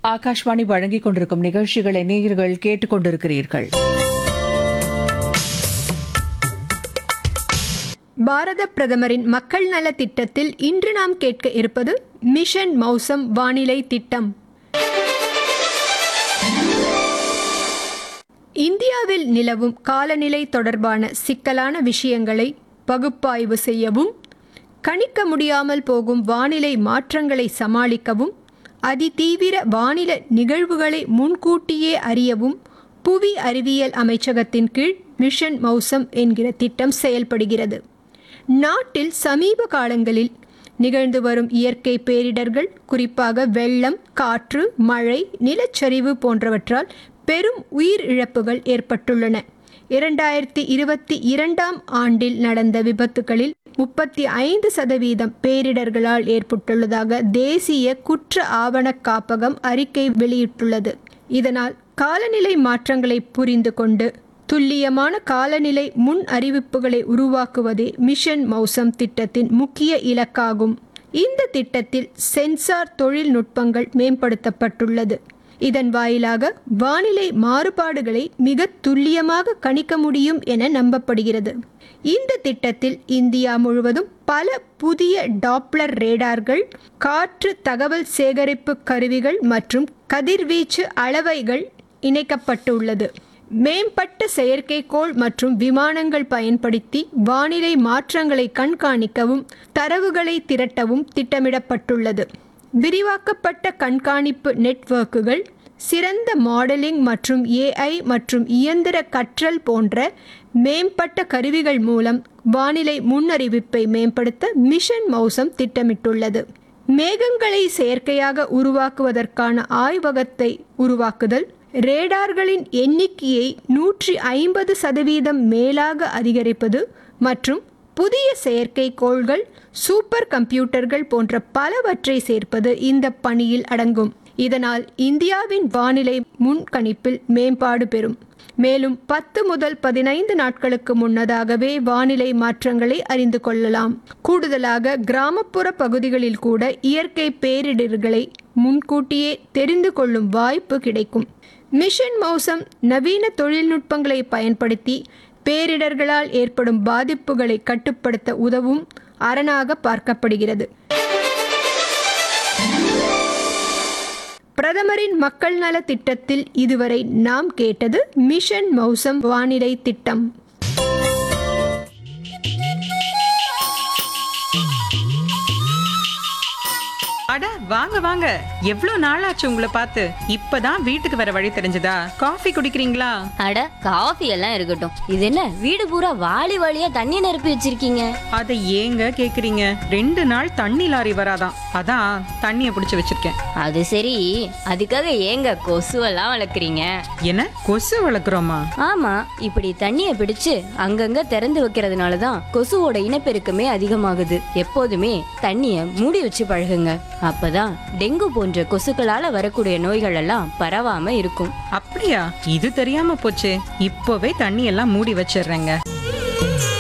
ஆகாஷ்வாணி வழங்கிக் கொண்டிருக்கும் நிகழ்ச்சிகளை நேயர்கள் கேட்டுக்கொண்டிருக்கிறீர்கள் பாரத பிரதமரின் மக்கள் நல திட்டத்தில் இன்று நாம் கேட்க இருப்பது மிஷன் மௌசம் வானிலை திட்டம் இந்தியாவில் நிலவும் காலநிலை தொடர்பான சிக்கலான விஷயங்களை பகுப்பாய்வு செய்யவும் கணிக்க முடியாமல் போகும் வானிலை மாற்றங்களை சமாளிக்கவும் அதிதீவிர வானிலை நிகழ்வுகளை முன்கூட்டியே அறியவும் புவி அறிவியல் அமைச்சகத்தின் கீழ் மிஷன் மௌசம் என்கிற திட்டம் செயல்படுகிறது நாட்டில் சமீப காலங்களில் நிகழ்ந்து வரும் இயற்கை பேரிடர்கள் குறிப்பாக வெள்ளம் காற்று மழை நிலச்சரிவு போன்றவற்றால் பெரும் உயிர் இழப்புகள் ஏற்பட்டுள்ளன இரண்டாயிரத்தி இருபத்தி இரண்டாம் ஆண்டில் நடந்த விபத்துகளில் முப்பத்தி ஐந்து சதவீதம் பேரிடர்களால் ஏற்பட்டுள்ளதாக தேசிய குற்ற ஆவணக் காப்பகம் அறிக்கை வெளியிட்டுள்ளது இதனால் காலநிலை மாற்றங்களை புரிந்து கொண்டு துல்லியமான காலநிலை முன் அறிவிப்புகளை உருவாக்குவதே மிஷன் மௌசம் திட்டத்தின் முக்கிய இலக்காகும் இந்த திட்டத்தில் சென்சார் தொழில்நுட்பங்கள் மேம்படுத்தப்பட்டுள்ளது இதன் வாயிலாக வானிலை மாறுபாடுகளை மிக துல்லியமாக கணிக்க முடியும் என நம்பப்படுகிறது இந்த திட்டத்தில் இந்தியா முழுவதும் பல புதிய டாப்ளர் ரேடார்கள் காற்று தகவல் சேகரிப்பு கருவிகள் மற்றும் கதிர்வீச்சு அளவைகள் இணைக்கப்பட்டுள்ளது மேம்பட்ட செயற்கைக்கோள் மற்றும் விமானங்கள் பயன்படுத்தி வானிலை மாற்றங்களை கண்காணிக்கவும் தரவுகளை திரட்டவும் திட்டமிடப்பட்டுள்ளது விரிவாக்கப்பட்ட கண்காணிப்பு நெட்வொர்க்குகள் சிறந்த மாடலிங் மற்றும் ஏஐ மற்றும் இயந்திர கற்றல் போன்ற மேம்பட்ட கருவிகள் மூலம் வானிலை முன்னறிவிப்பை மேம்படுத்த மிஷன் மௌசம் திட்டமிட்டுள்ளது மேகங்களை செயற்கையாக உருவாக்குவதற்கான ஆய்வகத்தை உருவாக்குதல் ரேடார்களின் எண்ணிக்கையை நூற்றி ஐம்பது சதவீதம் மேலாக அதிகரிப்பது மற்றும் புதிய செயற்கைக்கோள்கள் சூப்பர் கம்ப்யூட்டர்கள் போன்ற பலவற்றை சேர்ப்பது இந்த பணியில் அடங்கும் இதனால் இந்தியாவின் வானிலை முன்கணிப்பில் மேம்பாடு பெறும் மேலும் பத்து முதல் பதினைந்து நாட்களுக்கு முன்னதாகவே வானிலை மாற்றங்களை அறிந்து கொள்ளலாம் கூடுதலாக கிராமப்புற பகுதிகளில் கூட இயற்கை பேரிடர்களை முன்கூட்டியே தெரிந்து கொள்ளும் வாய்ப்பு கிடைக்கும் மிஷன் மௌசம் நவீன தொழில்நுட்பங்களை பயன்படுத்தி பேரிடர்களால் ஏற்படும் பாதிப்புகளை கட்டுப்படுத்த உதவும் அரணாக பார்க்கப்படுகிறது பிரதமரின் மக்கள் நல திட்டத்தில் இதுவரை நாம் கேட்டது மிஷன் மௌசம் வானிலை திட்டம் அட வாங்க வாங்க எவ்வளவு நாளாச்சு உங்களை பார்த்து இப்பதான் வீட்டுக்கு வர வழி தெரிஞ்சதா காஃபி குடிக்கிறீங்களா அட காஃபி எல்லாம் இருக்கட்டும் இது என்ன வீடு பூரா வாளி வாளியா தண்ணி நிரப்பி வச்சிருக்கீங்க அதை ஏங்க கேக்குறீங்க ரெண்டு நாள் தண்ணி லாரி வராதாம் அதான் தண்ணிய பிடிச்சு வச்சிருக்கேன் அது சரி அதுக்காக ஏங்க கொசுவெல்லாம் வளர்க்குறீங்க என்ன கொசு வளர்க்குறோமா ஆமா இப்படி தண்ணிய பிடிச்சு அங்கங்க திறந்து வைக்கிறதுனால தான் கொசுவோட இனப்பெருக்கமே அதிகமாகுது எப்போதுமே தண்ணிய மூடி வச்சு பழகுங்க அப்பதான் டெங்கு போன்ற கொசுக்களால வரக்கூடிய நோய்கள் எல்லாம் பரவாம இருக்கும் அப்படியா இது தெரியாம போச்சே இப்பவே தண்ணி எல்லாம் மூடி வச்சிடுறேங்க